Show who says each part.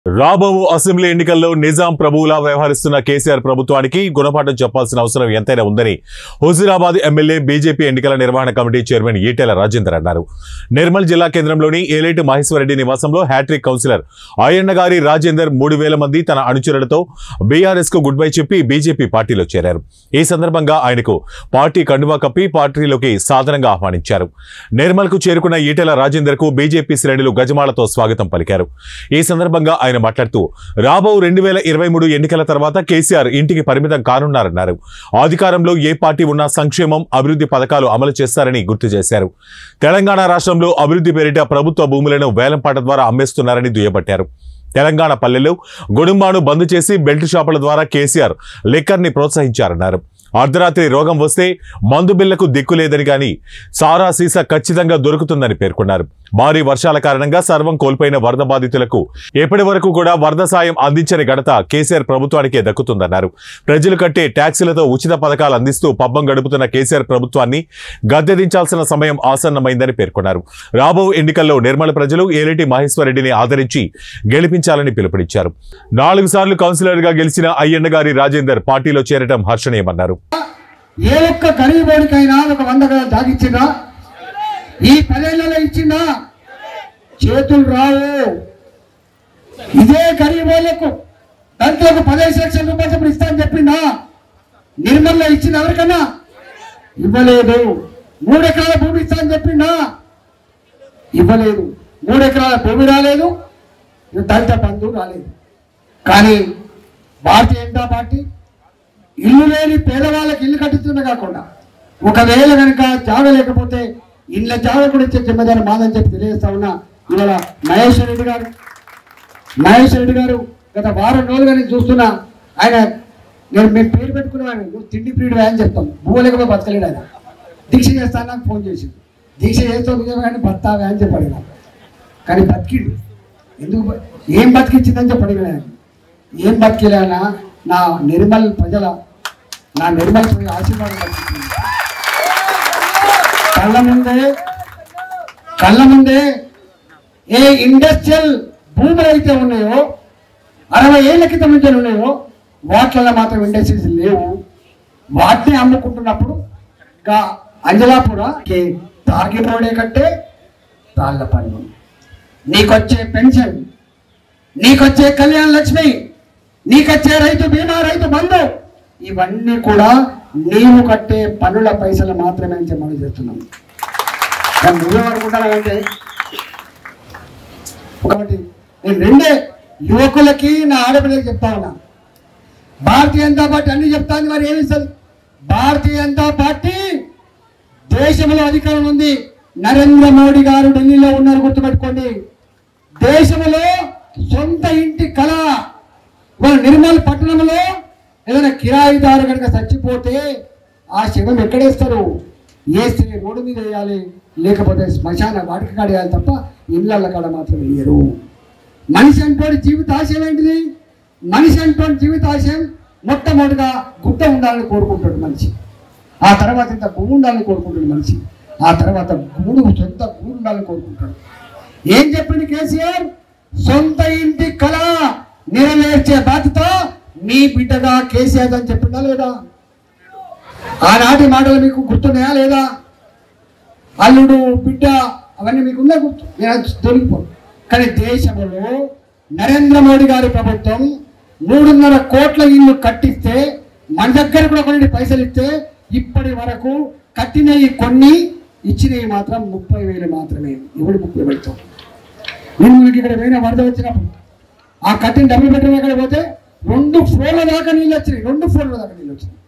Speaker 1: రాబో అసెంబ్లీ ఎన్నికల్లో నిజాం ప్రభువులా వ్యవహరిస్తున్న కేసీఆర్ ప్రభుత్వానికి గుణపాఠం చెప్పాల్సిన అవసరం ఎంతైనా ఉందని హుజురాబాద్ ఎమ్మెల్యే బీజేపీ ఎన్నికల నిర్వహణ కమిటీ చైర్మన్ ఈటెల రాజేందర్ అన్నారు నిర్మల్ జిల్లా కేంద్రంలోని ఏలేటి మహేశ్వరరెడ్డి నివాసంలో హ్యాట్రిక్ కౌన్సిలర్ అయ్యన్న గారి రాజేందర్ మూడు వేల మంది తన అనుచరులతో బీఆర్ఎస్ కు గుడ్ బై చెప్పి బీజేపీ పార్టీలో చేరారు ఈ సందర్భంగా ఆయనకు పార్టీ కండువా కప్పి పార్టీలోకి సాధారణంగా ఆహ్వానించారు నిర్మల్ కు చేరుకున్న ఈటెల రాజేందర్ కు బీజేపీ శ్రేణులు గజమాలతో స్వాగతం పలికారు ఈ సందర్భంగా ఆయన మాట్లాడుతూ రాబో రెండు వేల ఇరవై మూడు ఎన్నికల తర్వాత కేసీఆర్ ఇంటికి పరిమితం కానున్నారన్నారు అధికారంలో ఏ పార్టీ ఉన్నా సంక్షేమం అభివృద్ధి పథకాలు అమలు చేస్తారని గుర్తు చేశారు తెలంగాణ రాష్ట్రంలో అభివృద్ధి పేరిట ప్రభుత్వ భూములను వేలంపాట ద్వారా అమ్మేస్తున్నారని దుయ్యబట్టారు తెలంగాణ పల్లెల్లో గుడుంబాను బంద్ చేసి బెల్ట్ షాపుల ద్వారా కేసీఆర్ లిక్కర్ ని ప్రోత్సహించారన్నారు అర్ధరాత్రి రోగం వస్తే మందు బిళ్లకు దిక్కు లేదని గాని సారా సీసా ఖచ్చితంగా దొరుకుతుందని పేర్కొన్నారు భారీ వర్షాల కారణంగా సర్వం కోల్పోయిన వరద బాధితులకు ఎప్పటి వరకు కూడా వరద సాయం అందించని ఘనత కేసీఆర్ ప్రభుత్వానికే దక్కుతుందన్నారు ప్రజలు కట్టే ట్యాక్సీలతో ఉచిత పథకాలు అందిస్తూ పబ్బం గడుపుతున్న కేసీఆర్ ప్రభుత్వాన్ని గద్దెదించాల్సిన సమయం ఆసన్నమైందని పేర్కొన్నారు రాబో ఎన్నికల్లో నిర్మల ప్రజలు ఏలేటి మహేశ్వరరెడ్డిని ఆదరించి గెలిపించాలని పిలుపునిచ్చారు నాలుగు సార్లు కౌన్సిలర్ గా గెలిచిన అయ్యన్న గారి రాజేందర్ పార్టీలో చేరటం హర్షణీయమన్నారు
Speaker 2: ఏ ఒక్క గరీబోడికైనా ఒక వంద గదాలు తాగిచ్చిందా ఈ పదేళ్లలో ఇచ్చిందా చేతులు రావు ఇదే గరీబోళ్లకు దళితులకు పదిహేను లక్షల రూపాయలు చొప్పున ఇస్తా అని చెప్పిందా నిర్మల్లో ఇచ్చింది ఎవరికన్నా ఇవ్వలేదు మూడు ఎకరాల భూమి ఇస్తా అని చెప్పిందా ఇవ్వలేదు మూడు ఎకరాల భూమి రాలేదు దళిత బంధు రాలేదు కానీ భారతీయ జనతా పార్టీ ఇల్లు లేని పేదవాళ్ళకి ఇల్లు కట్టించడమే కాకుండా ఒకవేళ కనుక జాగ లేకపోతే ఇళ్ళ జాగ కూడా ఇచ్చే జిమ్మదారి మాదని చెప్పి తెలియజేస్తా ఉన్నా ఇవాళ మహేశ్వర రెడ్డి గారు మహేశ్వర రెడ్డి గారు గత వారం రోజులుగా నేను చూస్తున్నా ఆయన నేను మేము పేరు పెట్టుకున్నాను నువ్వు తిండి ప్రియుడు అని చెప్తాం భూలేకపోతే బతకలేడు ఆయన దీక్ష చేస్తాను నాకు ఫోన్ చేసి దీక్ష చేస్తావు కానీ బతావే అని చెప్పాడు నాకు కానీ బతికిండు ఎందుకు బ- ఏం బతికించిందని చెప్పాడు ఆయన ఏం బతికిలేనా నా నిర్మల్ ప్రజల నా నిర్మల్ ప్రజల ఆశీర్వాదం బతికింది కళ్ళ ముందే కళ్ళ ముందే ఏ ఇండస్ట్రియల్ భూములు అయితే ఉన్నాయో అరవై ఏళ్ళ క్రితం నుంచి ఉన్నాయో వాటిల్లో మాత్రం ఇండస్ట్రీస్ లేవు వాటిని అమ్ముకుంటున్నప్పుడు ఇంకా అంజలాపుర తాగిపోడే కంటే తాళ్ళ పన్ను నీకొచ్చే పెన్షన్ నీకొచ్చే కళ్యాణ లక్ష్మి నీకొచ్చే రైతు బీమా రైతు బంధు ఇవన్నీ కూడా నీవు కట్టే పన్నుల పైసలు మాత్రమే అని చెప్పి మనం చేస్తున్నాం కానీ నువ్వేమనుకుంటానంటే ఒకటి నేను రెండే యువకులకి నా ఆడపిల్లకి చెప్తా ఉన్నా భారతీయ జనతా పార్టీ అన్ని చెప్తాను మరి ఏమి ఇస్తుంది భారతీయ జనతా పార్టీ దేశంలో అధికారం ఉంది నరేంద్ర మోడీ గారు ఢిల్లీలో ఉన్నారు గుర్తుపెట్టుకోండి దేశంలో సొంత ఇంటి కళ ఇవాళ నిర్మల్ పట్టణంలో ఏదైనా కిరాయిదారు కనుక చచ్చిపోతే ఆ శవం ఎక్కడేస్తారు వేస్తే రోడ్డు మీద వేయాలి లేకపోతే శ్మశాన వాటికి కాడ వేయాలి తప్ప ఇళ్ళ కాడ మాత్రం వేయరు మనిషి అంటోడి జీవిత ఆశయం ఏంటిది మనిషి అంటోడి జీవిత ఆశయం మొట్టమొదటిగా గుట్ట ఉండాలని కోరుకుంటాడు మనిషి ఆ తర్వాత ఇంత భూమి ఉండాలని కోరుకుంటాడు మనిషి ఆ తర్వాత గూడు సొంత గూడు ఉండాలని కోరుకుంటాడు ఏం చెప్పింది కేసీఆర్ సొంత ఇంటి కళ నెరవేర్చే బాధ్యత మీ బిడ్డగా కేసీఆర్ అని చెప్పిందా లేదా ఆనాటి మాటలు మీకు గుర్తున్నాయా లేదా అల్లుడు బిడ్డ అవన్నీ మీకు ఉందా గుర్తు నేను తొలగిపోను కానీ దేశంలో నరేంద్ర మోడీ గారి ప్రభుత్వం మూడున్నర కోట్ల ఇల్లు కట్టిస్తే మన దగ్గర కూడా కొన్ని పైసలు ఇస్తే ఇప్పటి వరకు కట్టినవి కొన్ని ఇచ్చినవి మాత్రం ముప్పై వేలు మాత్రమే ఎవడు ముప్పై పెడతాం నేను మనకి ఇక్కడ పోయిన వరద వచ్చినప్పుడు ఆ కట్టిన డబ్బులు పెట్టిన అక్కడ పోతే రెండు ఫ్లోర్ల దాకా నీళ్ళు వచ్చినాయి రెండు ఫ్లోర్ల దాకా నీళ్ళు వచ్చినాయి